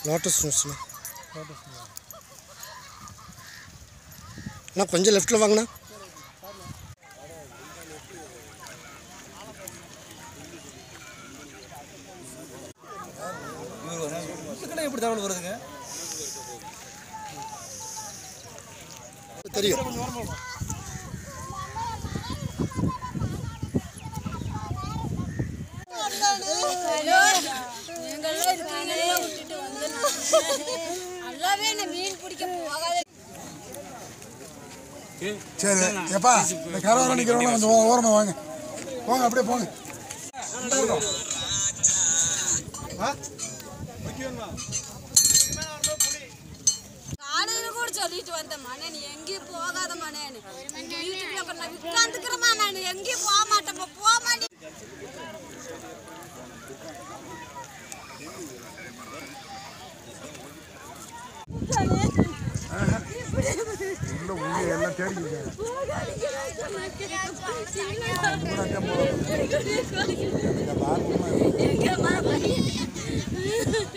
lotus நியூஸ்ண்ணா அண்ணா கொஞ்சம் லெஃப்ட்டில் வாங்கண்ணா இதுக்கெல்லாம் எப்படி தகவல் வருதுங்க தெரியும் ஹலோ நீங்கள்லாம் இருக்கீங்களா விட்டுட்டு வந்து நான் நல்லாவே என்ன மீன் பிடிக்க போகாத சரி எப்பா இந்த கரவரம் நிற்கிறவங்க கொஞ்சம் ஓ- ஓரமா வாங்க போங்க அப்படியே போங்க காலையில கூட சொல்லிட்டு வந்தேன் மனே நீ எங்கேயும் போகாத மனேன்னு வீட்டுக்குள்ள நான் உட்காந்துக்கிறமா நான் எங்கேயும் போக மாட்டேன் போக மாட்டேன் உள்ள உள்ள எல்லாம் தேடிக்கிட்டு எங்க